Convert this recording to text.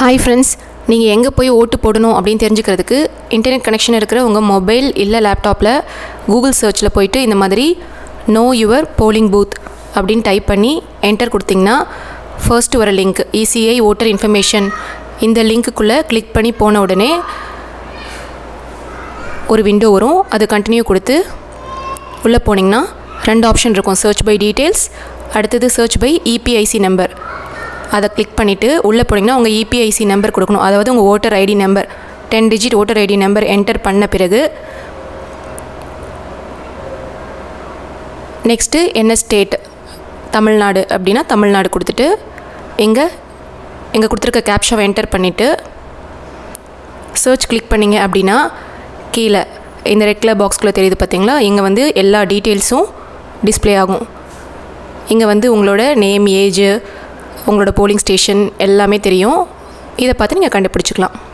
hi friends நீங்கள் எங்கே போய் ஓட்டு போடணும் அப்படின்னு தெரிஞ்சுக்கிறதுக்கு இன்டர்நெட் கனெக்ஷன் இருக்கிற உங்கள் மொபைல் இல்லை லேப்டாப்பில் கூகுள் சர்ச்சில் போயிட்டு இந்த மாதிரி நோ யுவர் போலிங் பூத் அப்படின்னு டைப் பண்ணி என்டர் கொடுத்தீங்கன்னா ஃபர்ஸ்ட் வர லிங்க் இசிஐ ஓட்டர் இன்ஃபர்மேஷன் இந்த லிங்க்குள்ளே கிளிக் பண்ணி போன உடனே ஒரு விண்டோ வரும் அது கண்டினியூ கொடுத்து உள்ளே போனீங்கன்னா ரெண்டு ஆப்ஷன் இருக்கும் சர்ச் பை டீட்டெயில்ஸ் அடுத்தது சர்ச் பை இபிஐசி நம்பர் அதை கிளிக் பண்ணிவிட்டு உள்ளே போனீங்கன்னா உங்கள் இபிஐசி நம்பர் கொடுக்கணும் அதாவது உங்கள் voter ID number ten digit voter ID number enter பண்ண பிறகு நெக்ஸ்ட்டு என்ன ஸ்டேட் தமிழ்நாடு அப்படின்னா தமிழ்நாடு கொடுத்துட்டு இங்கே இங்கே கொடுத்துருக்க கேப்ஷாவை என்டர் பண்ணிவிட்டு சர்ச் கிளிக் பண்ணிங்க அப்படின்னா கீழே இந்த ரெட் கலர் பாக்ஸ்குள்ளே தெரியுது பார்த்தீங்களா இங்கே வந்து எல்லா டீட்டெயில்ஸும் டிஸ்ப்ளே ஆகும் இங்கே வந்து உங்களோட நேம் ஏஜ் உங்களோட போலிங் ஸ்டேஷன் எல்லாமே தெரியும் இதை பார்த்து நீங்கள் கண்டுபிடிச்சிக்கலாம்